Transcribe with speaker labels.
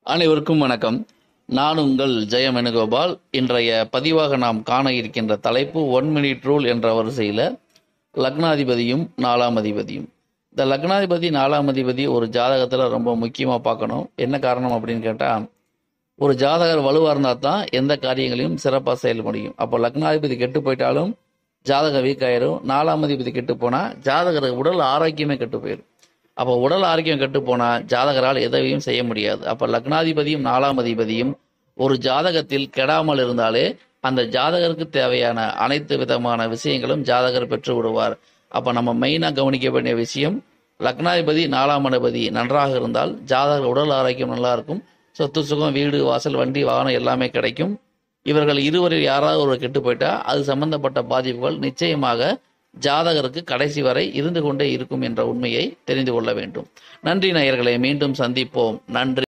Speaker 1: அனைவருக்கும் வணக்கம் நான் உங்கள் ஜெயம் வேணுகோபால் இன்றைய பதிவாக நாம் காண இருக்கின்ற தலைப்பு ஒன் மினிட் ரூல் என்ற வரிசையில் லக்னாதிபதியும் நாலாம் அதிபதியும் இந்த லக்னாதிபதி நாலாம் அதிபதி ஒரு ஜாதகத்தில் ரொம்ப முக்கியமாக பார்க்கணும் என்ன காரணம் அப்படின்னு கேட்டால் ஒரு ஜாதகர் வலுவாக இருந்தால் தான் எந்த காரியங்களையும் சிறப்பாக செயல் முடியும் அப்போ லக்னாதிபதி கெட்டு போயிட்டாலும் ஜாதகம் வீக் ஆயிரும் நாலாம் அதிபதி கெட்டு போனால் ஜாதகர் உடல் ஆரோக்கியமே கெட்டு போயிடும் அப்போ உடல் ஆரோக்கியம் கெட்டு போனால் ஜாதகரால் எதையும் செய்ய முடியாது அப்போ லக்னாதிபதியும் நாலாம் அதிபதியும் ஒரு ஜாதகத்தில் கெடாமல் இருந்தாலே அந்த ஜாதகருக்கு தேவையான அனைத்து விதமான விஷயங்களும் ஜாதகர் பெற்று விடுவார் அப்போ நம்ம மெயினாக கவனிக்க வேண்டிய விஷயம் லக்னாதிபதி நாலாம் அதிபதி நன்றாக இருந்தால் ஜாதகர் உடல் ஆரோக்கியம் நல்லா இருக்கும் சொத்து சுகம் வீடு வாசல் வண்டி வாகனம் எல்லாமே கிடைக்கும் இவர்கள் இருவரில் யாராவது ஒரு கெட்டு போயிட்டா அது சம்பந்தப்பட்ட பாதிப்புகள் நிச்சயமாக ஜாதகருக்கு கடைசி வரை இருந்து கொண்டே இருக்கும் என்ற உண்மையை தெரிந்து கொள்ள வேண்டும் நன்றி நேயர்களை மீண்டும் சந்திப்போம் நன்றி